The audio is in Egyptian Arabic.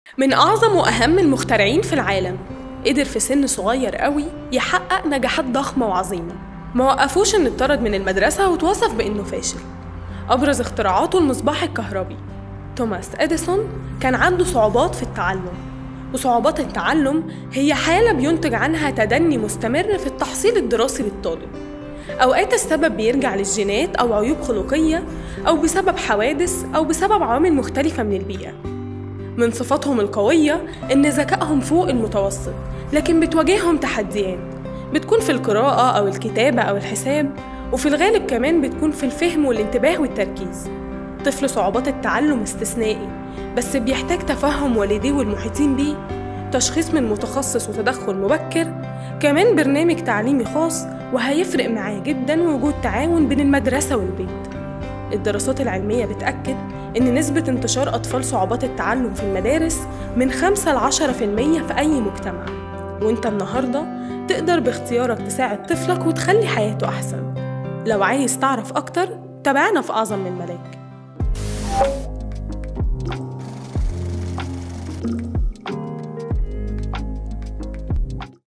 من أعظم وأهم المخترعين في العالم قدر في سن صغير قوي يحقق نجاحات ضخمة وعظيمة ما وقفوش إنه اتطرد من المدرسة وتوصف بإنه فاشل أبرز اختراعاته المصباح الكهربي توماس إديسون كان عنده صعوبات في التعلم وصعوبات التعلم هي حالة بينتج عنها تدني مستمر في التحصيل الدراسي للطالب أوقات السبب بيرجع للجينات أو عيوب خلقية أو بسبب حوادث أو بسبب عوامل مختلفة من البيئة من صفاتهم القوية إن ذكائهم فوق المتوسط لكن بتواجههم تحديات بتكون في القراءة أو الكتابة أو الحساب وفي الغالب كمان بتكون في الفهم والانتباه والتركيز طفل صعوبات التعلم استثنائي بس بيحتاج تفهم والديه والمحيطين بيه تشخيص من متخصص وتدخل مبكر كمان برنامج تعليمي خاص وهيفرق معاه جدا وجود تعاون بين المدرسة والبيت الدراسات العلمية بتأكد إن نسبة انتشار أطفال صعوبات التعلم في المدارس من 5 ل 10% في أي مجتمع وإنت النهاردة تقدر باختيارك تساعد طفلك وتخلي حياته أحسن لو عايز تعرف أكتر تابعنا في أعظم من ملاك